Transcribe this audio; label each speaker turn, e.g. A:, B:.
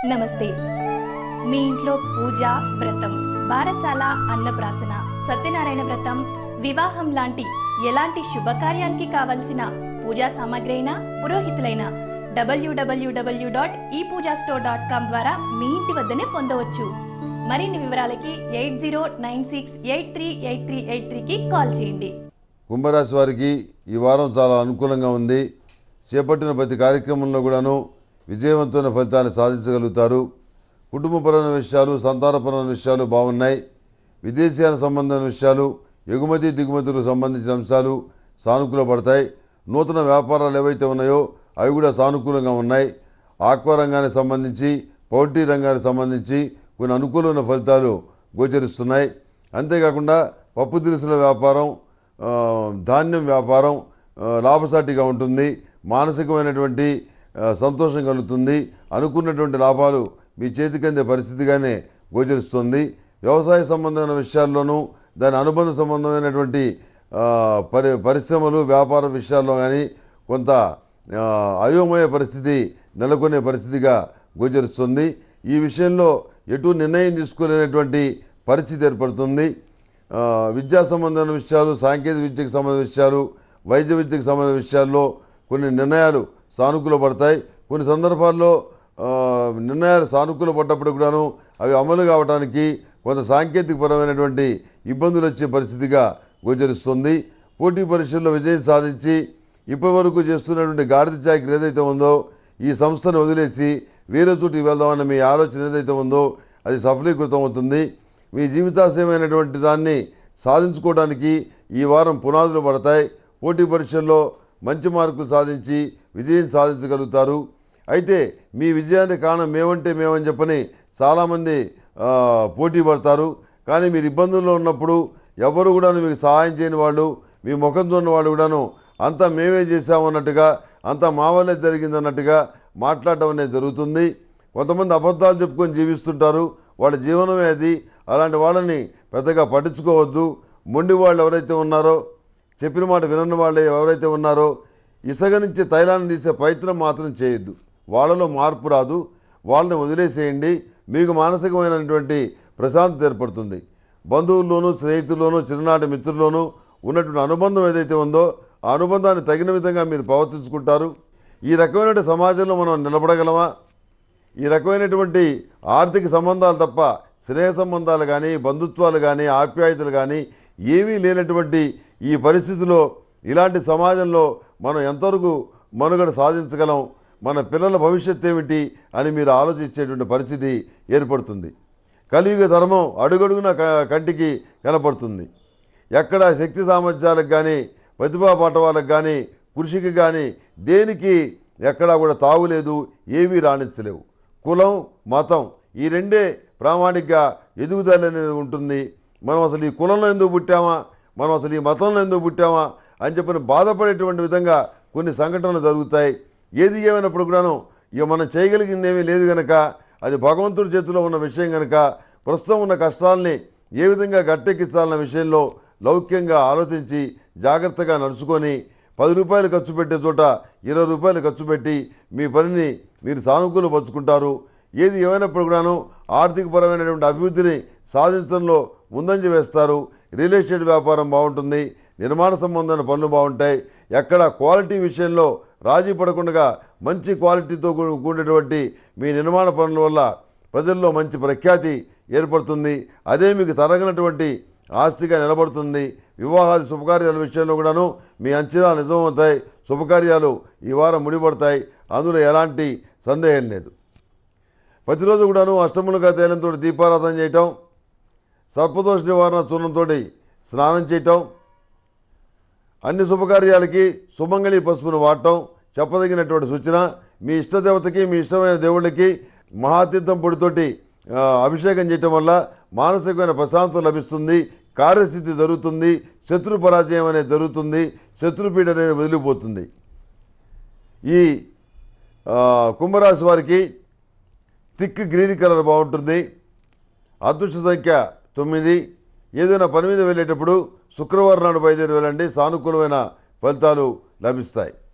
A: నమస్తే మీ ఇంట్లో పూజ వ్రతం బారసాల అన్నప్రాసన సత్యనారాయణ వ్రతం వివాహం లాంటి ఎలాంటి శుభకార్యానికి కావలసిన పూజా సామాగ్రి అయినా పురోహితులైన డబ్ల్యూడబ్ల్యూడబ్ల్యూ డాట్ ఈ పూజా స్టోర్ డాట్ కామ్ ద్వారా మీ ఇంటి వద్దనే పొందవచ్చు మరిన్ని వివరాలకి eight zero nine six eight three eight three eight త్రీకి కాల్ చేయండి
B: కుంభరాశి వారికి ఈ వారం చాలా అనుకూలంగా ఉంది చేపట్టిన ప్రతి కార్యక్రమంలో కూడాను విజయవంతమైన ఫలితాన్ని సాధించగలుగుతారు కుటుంబపరమైన విషయాలు సంతానపరమైన విషయాలు బాగున్నాయి విదేశీయాల సంబంధమైన విషయాలు ఎగుమతి దిగుమతులకు సంబంధించిన అంశాలు సానుకూల పడతాయి నూతన వ్యాపారాలు ఏవైతే ఉన్నాయో అవి కూడా సానుకూలంగా ఉన్నాయి ఆక్వా రంగానికి సంబంధించి పౌల్ట్రీ రంగానికి సంబంధించి కొన్ని అనుకూలమైన ఫలితాలు గోచరిస్తున్నాయి అంతేకాకుండా పప్పు దినుసుల వ్యాపారం ఆ, ధాన్యం వ్యాపారం ఆ, లాభసాటిగా ఉంటుంది మానసికమైనటువంటి ఆ, సంతోషం కలుగుతుంది అనుకున్నటువంటి లాభాలు మీ చేతికి అందే పరిస్థితిగానే గోచరిస్తుంది వ్యవసాయ సంబంధమైన విషయాల్లోనూ దాని అనుబంధ సంబంధమైనటువంటి ఆ, పరి పరిశ్రమలు వ్యాపార విషయాల్లో కానీ కొంత ఆ, అయోమయ పరిస్థితి నెలకొనే పరిస్థితిగా గోచరిస్తుంది ఈ విషయంలో ఎటు నిర్ణయం తీసుకోలేనటువంటి పరిస్థితి ఏర్పడుతుంది ఆ, విద్యా సంబంధమైన విషయాలు సాంకేతిక విద్యకు సంబంధించిన విషయాలు వైద్య విద్యకు సంబంధించిన విషయాల్లో కొన్ని నిర్ణయాలు సానుకూల పడతాయి కొన్ని సందర్భాల్లో ఆ, నిర్ణయాలు సానుకూల పడ్డప్పుడు కూడాను అవి అమలు కావడానికి కొంత సాంకేతికపరమైనటువంటి ఇబ్బందులు వచ్చే పరిస్థితిగా గోచరిస్తుంది పోటీ పరీక్షల్లో విజయం సాధించి ఇప్పటివరకు చేస్తున్నటువంటి గాడిద చాకరీ ఏదైతే ఉందో ఈ సంస్థను వదిలేసి వేరే చోటికి వెళ్దామన్న మీ ఆలోచన ఏదైతే ఉందో అది సఫలీకృతం అవుతుంది మీ జీవితాశయమైనటువంటి దాన్ని సాధించుకోవడానికి ఈ వారం పునాదులు పడతాయి పోటీ పరీక్షల్లో మంచి మార్కులు సాధించి విజయం సాధించగలుగుతారు అయితే మీ విజయానికి కారణం మేమంటే మేమని చెప్పని చాలామంది ఆ, పోటీ పడతారు కానీ మీరు ఇబ్బందుల్లో ఉన్నప్పుడు ఎవరు కూడా మీకు సహాయం చేయని వాళ్ళు మీ ముఖం చూడని వాళ్ళు కూడాను అంతా మేమే చేసామన్నట్టుగా అంతా మా వల్లే జరిగిందన్నట్టుగా మాట్లాడటం అనేది జరుగుతుంది కొంతమంది అబద్ధాలు చెప్పుకొని జీవిస్తుంటారు వాళ్ళ జీవనమే అది అలాంటి వాళ్ళని పెద్దగా పట్టించుకోవద్దు మొండి వాళ్ళు ఎవరైతే ఉన్నారో చెప్పిన మాట వినని వాళ్ళు ఎవరైతే ఉన్నారో ఇసగ నుంచి తైలాన్ని తీసే ప్రయత్నం మాత్రం చేయొద్దు వాళ్ళలో మార్పు రాదు వాళ్ళని వదిలేసేయండి మీకు మానసికమైనటువంటి ప్రశాంతత ఏర్పడుతుంది బంధువుల్లోనూ స్నేహితుల్లోనూ చిన్ననాటి మిత్రుల్లోనూ ఉన్నటువంటి అనుబంధం ఏదైతే ఉందో ఆ అనుబంధాన్ని తగిన విధంగా మీరు ప్రవర్తించుకుంటారు ఈ రకమైన సమాజంలో మనం నిలబడగలమా ఈ రకమైనటువంటి ఆర్థిక సంబంధాలు తప్ప స్నేహ సంబంధాలు కానీ బంధుత్వాలు కానీ ఆప్యాయతలు కానీ ఏమీ లేనటువంటి ఈ పరిస్థితిలో ఇలాంటి సమాజంలో మనం ఎంతవరకు మనుగడ సాధించగలం మన పిల్లల భవిష్యత్తు ఏమిటి అని మీరు ఆలోచించేటువంటి పరిస్థితి ఏర్పడుతుంది కలియుగ ధర్మం అడుగడుగున క- కంటికి కనపడుతుంది ఎక్కడ శక్తి సామర్థ్యాలకు కానీ ప్రతిభా పాఠవాలకు కానీ కృషికి కానీ దేనికి ఎక్కడా కూడా తావులేదు ఏమీ రాణించలేవు కులం మతం ఈ రెండే ప్రామాణికంగా ఎదుగుదల అనేది ఉంటుంది మనం అసలు ఈ కులంలో ఎందుకు పుట్టామా మనం అసలు ఈ మతంలో ఎందుకు పుట్టామా అని చెప్పని బాధపడేటువంటి విధంగా కొన్ని సంఘటనలు జరుగుతాయి ఏది ఏమైనప్పుడు కూడాను ఇక మనం చేయగలిగింది ఏమీ లేదు కనుక అది భగవంతుడి చేతిలో ఉన్న విషయం కనుక ప్రస్తుతం ఉన్న కష్టాలని ఏ విధంగా గట్టెక్కించాలన్న విషయంలో లౌక్యంగా ఆలోచించి జాగ్రత్తగా నడుచుకొని పది రూపాయలు ఖర్చు పెట్టే చోట ఇరవై రూపాయలు ఖర్చు పెట్టి మీ పనిని మీరు సానుకూలపరుచుకుంటారు ఏది ఏమైనప్పుడు కూడాను ఆర్థికపరమైనటువంటి అభివృద్ధిని సాధించడంలో ముందంజ వేస్తారు రియల్ ఎస్టేట్ వ్యాపారం బాగుంటుంది నిర్మాణ సంబంధమైన పనులు బాగుంటాయి ఎక్కడ క్వాలిటీ విషయంలో రాజీ పడకుండా మంచి క్వాలిటీతో కూ- కూడినటువంటి మీ నిర్మాణ పనుల వల్ల ప్రజల్లో మంచి ప్రఖ్యాతి ఏర్పడుతుంది అదే మీకు తరగనటువంటి ఆస్తిగా నిలబడుతుంది వివాహాది శుభకార్యాల విషయంలో కూడాను మీ అంచనాలు నిజమవుతాయి శుభకార్యాలు ఈ వారం ముడిపడతాయి అందులో ఎలాంటి సందేహం లేదు ప్రతిరోజు కూడాను అష్టములుగా తైలంతో దీపారాధన చేయటం సర్పదోష నివారణ చూర్ణంతో స్నానం చేయటం అన్ని శుభకార్యాలకి సుమంగళి పసుపును వాడటం చెప్పదగినటువంటి సూచన మీ ఇష్టదేవతకి మీ ఇష్టమైన దేవుళ్ళకి మహాతీర్థం పొడితోటి ఆ, అభిషేకం చేయటం వల్ల మానసికమైన ప్రశాంతత లభిస్తుంది కార్యస్థితి జరుగుతుంది శత్రు పరాజయం అనేది జరుగుతుంది శత్రుపీడ అనేది వదిలిపోతుంది ఈ ఆ, కుంభరాశి వారికి థిక్ గ్రీన్ కలర్ బాగుంటుంది అదృష్ట సంఖ్య తొమ్మిది ఏదైనా పని మీద వెళ్ళేటప్పుడు శుక్రవారం నాడు బయలుదేరి వెళ్ళండి సానుకూలమైన ఫలితాలు లభిస్తాయి